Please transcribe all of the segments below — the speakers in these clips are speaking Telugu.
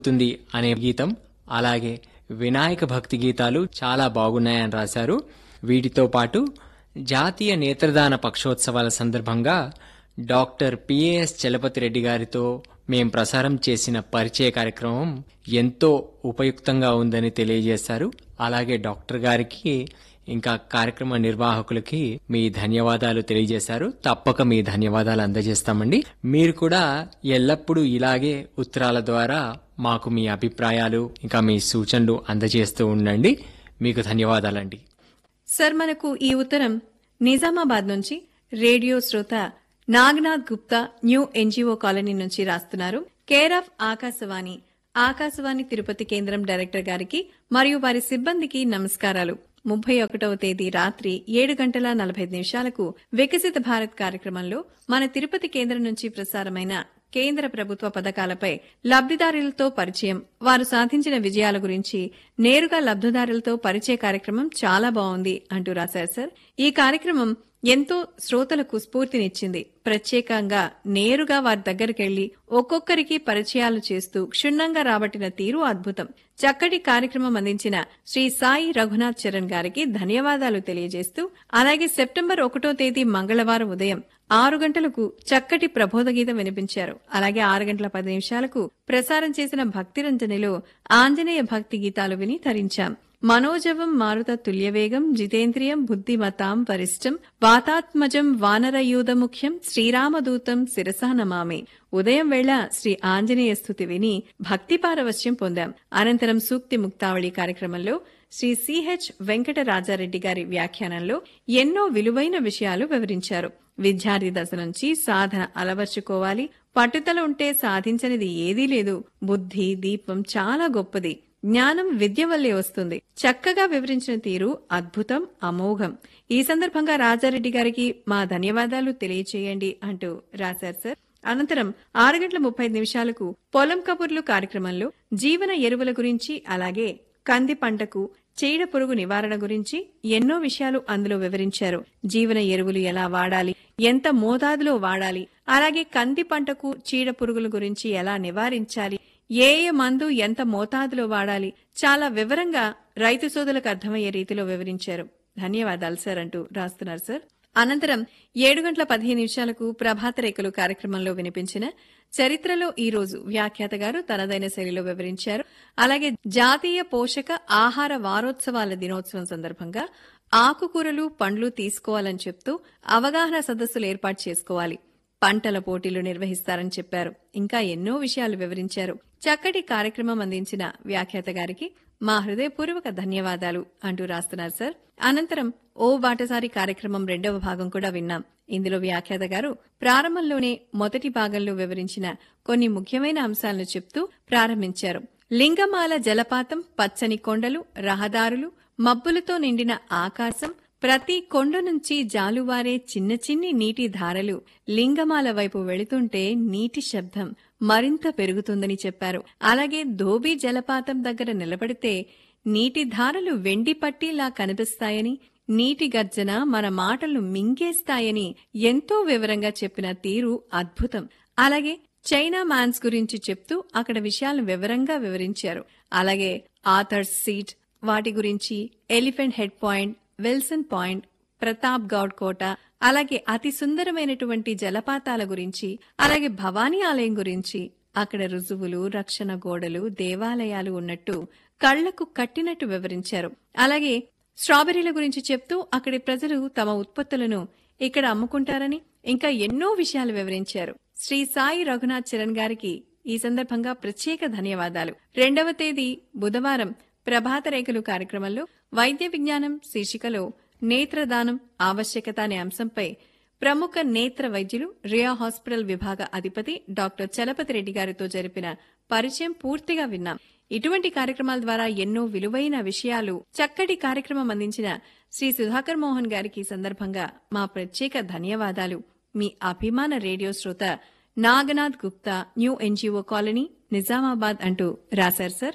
తుంది అనే గీతం అలాగే వినాయక భక్తి గీతాలు చాలా బాగున్నాయని రాశారు వీటితో పాటు జాతీయ నేత్రదాన పక్షోత్సవాల సందర్భంగా డాక్టర్ పిఏఎస్ చలపతి రెడ్డి గారితో మేం ప్రసారం చేసిన పరిచయ కార్యక్రమం ఎంతో ఉపయుక్తంగా ఉందని తెలియజేశారు అలాగే డాక్టర్ గారికి ఇంకా కార్యక్రమ నిర్వాహకులకి మీ ధన్యవాదాలు తెలియజేశారు తప్పక మీ ధన్యవాదాలు అందజేస్తామండి మీరు కూడా ఎల్లప్పుడూ ఇలాగే ఉత్తరాల ద్వారా మాకు మీ అభిప్రాయాలు ఇంకా మీ సూచనలు అందజేస్తూ ఉండండి మీకు ధన్యవాదాలండి సార్ మనకు ఈ ఉత్తరం నిజామాబాద్ నుంచి రేడియో శ్రోత Naganath Gupta new NGO colony నుంచి రాస్తున్నారు కేర్ ఆఫ్ ఆకాశవాణి ఆకాశవాణి తిరుపతి కేంద్రం డైరెక్టర్ గారికి మరియు వారి సిబ్బందికి నమస్కారాలు ముప్పై ఒకటవ తేదీ రాత్రి ఏడు గంటల నలభై నిమిషాలకు వికసిత భారత్ కార్యక్రమంలో మన తిరుపతి కేంద్రం నుంచి ప్రసారమైన కేంద్ర ప్రభుత్వ పథకాలపై లబ్దిదారులతో పరిచయం వారు సాధించిన విజయాల గురించి నేరుగా లబ్దిదారులతో పరిచయ కార్యక్రమం చాలా బాగుంది అంటూ రాశారు సార్ ఈ కార్యక్రమం ఎంతో శ్రోతలకు స్ఫూర్తినిచ్చింది ప్రత్యేకంగా నేరుగా వారి దగ్గరికెళ్లి ఒక్కొక్కరికి పరిచయాలు చేస్తూ క్షుణ్ణంగా రాబట్టిన తీరు అద్భుతం చక్కటి కార్యక్రమం అందించిన శ్రీ సాయి రఘునాథ్ చరణ్ గారికి ధన్యవాదాలు తెలియజేస్తూ అలాగే సెప్టెంబర్ ఒకటో తేదీ మంగళవారం ఉదయం ఆరు గంటలకు చక్కటి ప్రబోధ గీతం వినిపించారు అలాగే ఆరు గంటల పది నిమిషాలకు ప్రసారం చేసిన భక్తి రంజనిలో ఆంజనేయ భక్తి గీతాలు విని తరించాం మనోజవం మారుత తుల్యవేగం జితేంద్రియం బుద్ధిమతాం వరిష్టం వాతాత్మజం వానరయూధముఖ్యం శ్రీరామదూతం శిరసా నమామి ఉదయం వేళ శ్రీ ఆంజనేయ స్థుతి విని భక్తి పారవశ్యం పొందాం అనంతరం సూక్తి ముక్తావళి కార్యక్రమంలో శ్రీ సిహెచ్ వెంకట రాజారెడ్డి గారి వ్యాఖ్యానంలో ఎన్నో విలువైన విషయాలు వివరించారు విద్యార్థి దశ నుంచి సాధన అలవర్చుకోవాలి పట్టుదల ఉంటే సాధించనిది ఏదీ లేదు బుద్ధి దీపం చాలా గొప్పది జ్ఞానం విద్య వల్లే వస్తుంది చక్కగా వివరించిన తీరు అద్భుతం అమోఘం ఈ సందర్భంగా రాజారెడ్డి గారికి మా ధన్యవాదాలు తెలియచేయండి అంటూ రాశారు సార్ అనంతరం ఆరు గంటల ముప్పై నిమిషాలకు పొలం కబుర్లు కార్యక్రమంలో జీవన ఎరువుల గురించి అలాగే కంది పంటకు చీడ పురుగు నివారణ గురించి ఎన్నో విషయాలు అందులో వివరించారు జీవన ఎరువులు ఎలా వాడాలి ఎంత మోతాదులో వాడాలి అలాగే కంది పంటకు చీడ పురుగుల గురించి ఎలా నివారించాలి ఏ ఏ మందు ఎంత మోతాదులో వాడాలి చాలా వివరంగా రైతు సోదరులకు అర్థమయ్యే రీతిలో వివరించారు ధన్యవాదాలు సార్ అంటూ రాస్తున్నారు సార్ అనంతరం ఏడు గంటల పదిహేను నిమిషాలకు ప్రభాత రేఖలు కార్యక్రమంలో వినిపించిన చరిత్రలో ఈ రోజు వ్యాఖ్యాత గారు తనదైన శైలిలో వివరించారు అలాగే జాతీయ పోషక ఆహార వారోత్సవాల దినోత్సవం సందర్భంగా ఆకుకూరలు పండ్లు తీసుకోవాలని చెప్తూ అవగాహన సదస్సులు ఏర్పాటు చేసుకోవాలి పంటల పోటీలు నిర్వహిస్తారని చెప్పారు ఇంకా ఎన్నో విషయాలు వివరించారు చక్కటి కార్యక్రమం అందించిన వ్యాఖ్యాత గారికి మా హృదయపూర్వక ధన్యవాదాలు అంటూ రాస్తున్నారు సార్ అనంతరం ఓ బాటసారి కార్యక్రమం రెండవ భాగం కూడా విన్నాం ఇందులో వ్యాఖ్యాత గారు ప్రారంభంలోనే మొదటి భాగంలో వివరించిన కొన్ని ముఖ్యమైన అంశాలను చెప్తూ ప్రారంభించారు లింగమాల జలపాతం పచ్చని కొండలు రహదారులు మబ్బులతో నిండిన ఆకాశం ప్రతి కొండ నుంచి జాలువారే చిన్న చిన్ని నీటి ధారలు లింగమాల వైపు వెళుతుంటే నీటి శబ్దం మరింత పెరుగుతుందని చెప్పారు అలాగే ధోబీ జలపాతం దగ్గర నిలబడితే నీటి ధారలు వెండి పట్టీలా కనిపిస్తాయని నీటి గర్జన మన మాటలు మింగేస్తాయని ఎంతో వివరంగా చెప్పిన తీరు అద్భుతం అలాగే చైనా మ్యాన్స్ గురించి చెప్తూ అక్కడ విషయాలను వివరంగా వివరించారు అలాగే ఆథర్స్ సీట్ వాటి గురించి elephant head point Wilson point Pratapgad కోట అలాగే అతి సుందరమైనటువంటి జలపాతాల గురించి అలాగే భవానీ ఆలయం గురించి అక్కడ రుజువులు రక్షణ గోడలు దేవాలయాలు ఉన్నట్టు కళ్లకు కట్టినట్టు వివరించారు అలాగే స్ట్రాబెర్రీల గురించి చెప్తూ అక్కడి ప్రజలు తమ ఉత్పత్తులను ఇక్కడ అమ్ముకుంటారని ఇంకా ఎన్నో విషయాలు వివరించారు శ్రీ సాయి రఘునాథ్ చరణ్ గారికి ఈ సందర్భంగా ప్రత్యేక ధన్యవాదాలు రెండవ తేదీ బుధవారం ప్రభాత రేఖలు కార్యక్రమంలో వైద్య విజ్ఞానం శీర్షికలో నేత్రదానం ఆవశ్యకత అనే అంశంపై ప్రముఖ నేత్ర వైద్యులు రియా హాస్పిటల్ విభాగ అధిపతి డాక్టర్ చలపతి రెడ్డి గారితో జరిపిన పరిచయం పూర్తిగా విన్నాం ఇటువంటి కార్యక్రమాల ద్వారా ఎన్నో విలువైన విషయాలు చక్కటి కార్యక్రమం అందించిన శ్రీ సుధాకర్ మోహన్ గారికి ఈ సందర్భంగా మా ప్రత్యేక ధన్యవాదాలు మీ అభిమాన రేడియో శ్రోత Naganath Gupta new NGO colony Nizamabad అంటూ రాశారు సార్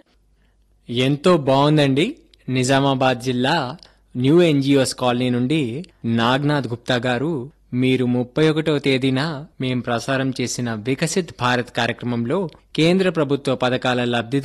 ఎంతో బాగుందండి నిజామాబాద్ జిల్లా న్యూ ఎన్జిఓస్ కాలనీ నుండి నాగ్నాథ్ గుప్తా గారు మీరు ముప్పై ఒకటవ తేదీన మేం ప్రసారం చేసిన వికసిత్ భారత్ కార్యక్రమంలో కేంద్ర ప్రభుత్వ పథకాల లబ్ధి